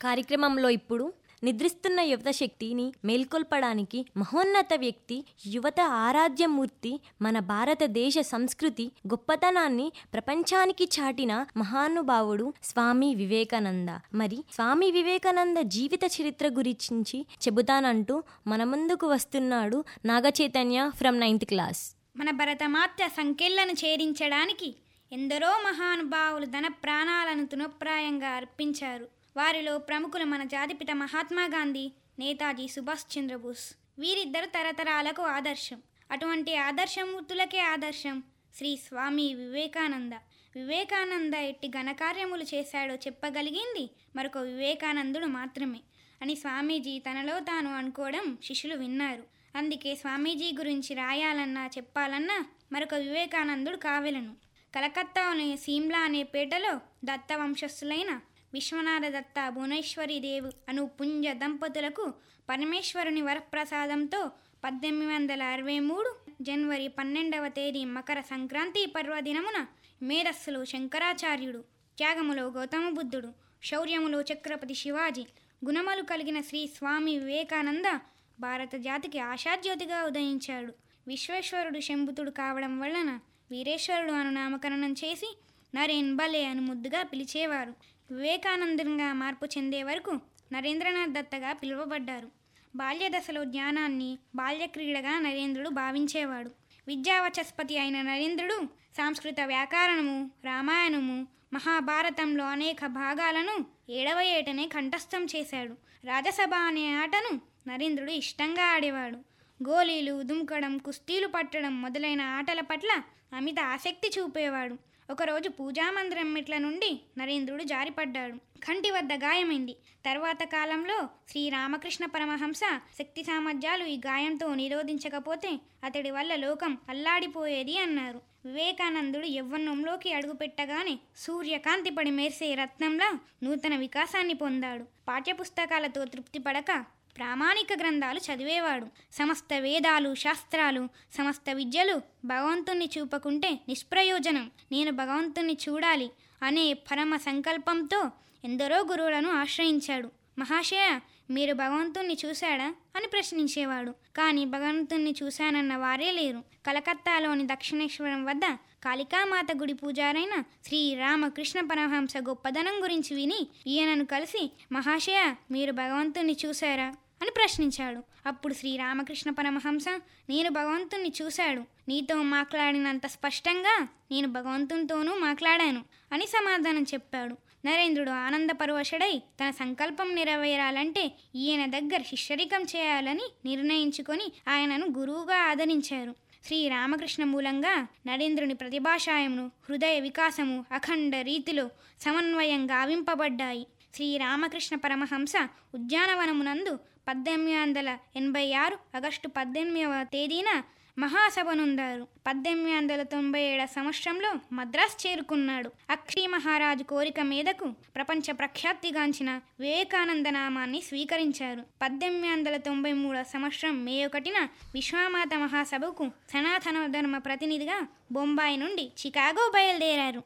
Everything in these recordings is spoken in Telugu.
కార్యక్రమంలో ఇప్పుడు నిద్రిస్తున్న యువత శక్తిని మేల్కొల్పడానికి మహోన్నత వ్యక్తి యువత ఆరాధ్యమూర్తి మన భారతదేశ సంస్కృతి గొప్పతనాన్ని ప్రపంచానికి చాటిన మహానుభావుడు స్వామి వివేకానంద మరి స్వామి వివేకానంద జీవిత చరిత్ర గురించి చెబుతానంటూ మన ముందుకు వస్తున్నాడు నాగచైతన్య ఫ్రమ్ నైన్త్ క్లాస్ మన భరతమాత సంఖ్యలను ఛేదించడానికి ఎందరో మహానుభావులు ధన ప్రాణాలను తునప్రాయంగా అర్పించారు వారిలో ప్రముఖులు మన జాతిపిత మహాత్మా గాంధీ నేతాజీ సుభాష్ చంద్రబోస్ వీరిద్దరు తరతరాలకు ఆదర్శం అటువంటి ఆదర్శమూర్తులకే ఆదర్శం శ్రీ స్వామి వివేకానంద వివేకానంద ఎట్టి ఘనకార్యములు చేశాడో చెప్పగలిగింది మరొక వివేకానందుడు మాత్రమే అని స్వామీజీ తనలో తాను అనుకోవడం శిష్యులు విన్నారు అందుకే స్వామీజీ గురించి రాయాలన్నా చెప్పాలన్నా మరొక వివేకానందుడు కావెలను కలకత్తాలోని సీమ్లా అనే పేటలో దత్త వంశస్థులైన విశ్వనాథ దత్త భువనేశ్వరి దేవు అను పుంజ దంపతులకు పరమేశ్వరుని వరప్రసాదంతో పద్దెనిమిది వందల అరవై మూడు జనవరి పన్నెండవ తేదీ మకర సంక్రాంతి పర్వదినమున మేధస్సులో శంకరాచార్యుడు త్యాగములో గౌతమ బుద్ధుడు శౌర్యములో చక్రపతి శివాజీ గుణములు కలిగిన శ్రీ స్వామి వివేకానంద భారత జాతికి ఆశాజ్యోతిగా ఉదయించాడు విశ్వేశ్వరుడు శంభుతుడు కావడం వలన వీరేశ్వరుడు అను నామకరణం చేసి నరేన్ బలే అని ముద్దుగా పిలిచేవారు వివేకానందంగా మార్పు చెందే వరకు నరేంద్రనాథ్ దత్తగా పిలువబడ్డారు బాల్య దశలో జ్ఞానాన్ని బాల్యక్రీడగా నరేంద్రుడు భావించేవాడు విద్యావచస్పతి అయిన నరేంద్రుడు సంస్కృత వ్యాకరణము రామాయణము మహాభారతంలో అనేక భాగాలను ఏడవ ఏటనే కంఠస్థం చేశాడు రాజసభ అనే ఆటను నరేంద్రుడు ఇష్టంగా ఆడేవాడు గోళీలు దుంకడం కుస్తీలు పట్టడం మొదలైన ఆటల పట్ల అమిత ఆసక్తి చూపేవాడు ఒకరోజు పూజామందిరం మెట్ల నుండి నరేంద్రుడు జారిపడ్డాడు కంటి వద్ద గాయమైంది తర్వాత కాలంలో శ్రీరామకృష్ణ పరమహంస శక్తి సామర్థ్యాలు ఈ గాయంతో నిరోధించకపోతే అతడి వల్ల లోకం అల్లాడిపోయేది అన్నారు వివేకానందుడు యవ్వనంలోకి అడుగుపెట్టగానే సూర్యకాంతి పడి మెరిసే రత్నంలా నూతన వికాసాన్ని పొందాడు పాఠ్యపుస్తకాలతో తృప్తి పడక ప్రామాణిక గ్రంథాలు చదివేవాడు సమస్త వేదాలు శాస్త్రాలు సమస్త విద్యలు భగవంతుణ్ణి చూపకుంటే నిష్ప్రయోజనం నేను భగవంతుణ్ణి చూడాలి అనే పరమ సంకల్పంతో ఎందరో గురువులను ఆశ్రయించాడు మహాశయ మీరు భగవంతుణ్ణి చూశాడా అని ప్రశ్నించేవాడు కానీ భగవంతుణ్ణి చూశానన్న వారే లేరు కలకత్తాలోని దక్షిణేశ్వరం వద్ద కాళికామాత గుడి పూజారైన శ్రీ రామకృష్ణ పరమహంస గొప్పదనం గురించి విని ఈయనను కలిసి మహాశయ మీరు భగవంతుణ్ణి చూశారా అని ప్రశ్నించాడు అప్పుడు శ్రీ రామకృష్ణ పరమహంస నేను భగవంతుణ్ణి చూశాడు నీతో మాట్లాడినంత స్పష్టంగా నేను భగవంతునితోనూ మాట్లాడాను అని సమాధానం చెప్పాడు నరేంద్రుడు ఆనందపరవశుడై తన సంకల్పం నెరవేరాలంటే ఈయన దగ్గర శిష్యరికం చేయాలని నిర్ణయించుకొని ఆయనను గురువుగా ఆదరించారు శ్రీ రామకృష్ణ మూలంగా నరేంద్రుని ప్రతిభాశాయమును హృదయ వికాసము అఖండ రీతిలో సమన్వయం గావింపబడ్డాయి శ్రీ రామకృష్ణ పరమహంస ఉద్యానవనమునందు పద్దెనిమిది వందల ఎనభై ఆరు ఆగస్టు పద్దెనిమిదవ తేదీన మహాసభనుందారు పద్దెనిమిది వందల తొంభై ఏడు సంవత్సరంలో మద్రాస్ చేరుకున్నాడు అక్షీ మహారాజు కోరిక మీదకు ప్రపంచ ప్రఖ్యాతిగాంచిన వివేకానంద నామాన్ని స్వీకరించారు పద్దెనిమిది వందల తొంభై మూడవ సంవత్సరం మే ఒకటిన విశ్వమాత మహాసభకు సనాతన ధర్మ ప్రతినిధిగా బొంబాయి నుండి చికాగో బయలుదేరారు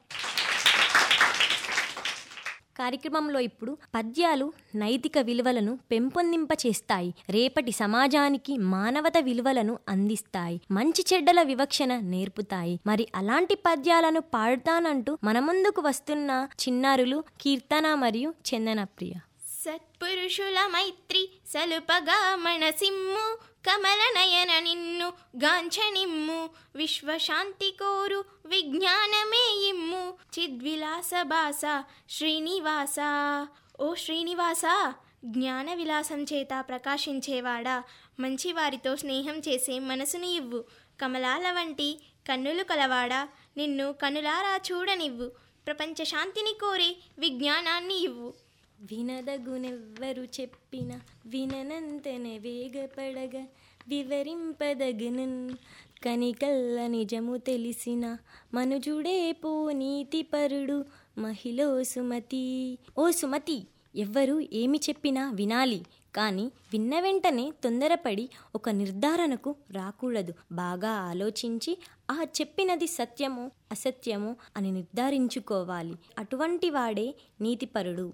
కార్యక్రమంలో ఇప్పుడు పద్యాలు నైతిక విలువలను పెంపొందింపచేస్తాయి రేపటి సమాజానికి మానవత విలువలను అందిస్తాయి మంచి చెడ్డల వివక్షణ నేర్పుతాయి మరి అలాంటి పద్యాలను పాడుతానంటూ మన ముందుకు వస్తున్న చిన్నారులు కీర్తన మరియు చందనప్రియ సత్పురుషుల మైత్రి సలుపగా మనసిమ్ము కమల నయన నిన్ను గాంఛనిమ్ము విశ్వశాంతి కోరు విజ్ఞానమే ఇమ్ము చిద్విలాస బాస శ్రీనివాస ఓ శ్రీనివాస జ్ఞాన విలాసం చేత ప్రకాశించేవాడా మంచివారితో స్నేహం చేసే మనసుని ఇవ్వు కమలాల వంటి కన్నులు కలవాడా నిన్ను కనులారా చూడనివ్వు ప్రపంచ శాంతిని కోరే విజ్ఞానాన్ని ఇవ్వు వినదగునెవ్వరు చెప్పిన విననంతనే వేగపడగ వివరింపదగనన్ కనికల్ల నిజము తెలిసిన మనుజుడే పో నీతిపరుడు మహిళో సుమతి ఓ సుమతి ఎవ్వరు ఏమి చెప్పినా వినాలి కానీ విన్న వెంటనే తొందరపడి ఒక నిర్ధారణకు రాకూడదు బాగా ఆలోచించి ఆ చెప్పినది సత్యమో అసత్యమో అని నిర్ధారించుకోవాలి అటువంటి వాడే నీతిపరుడు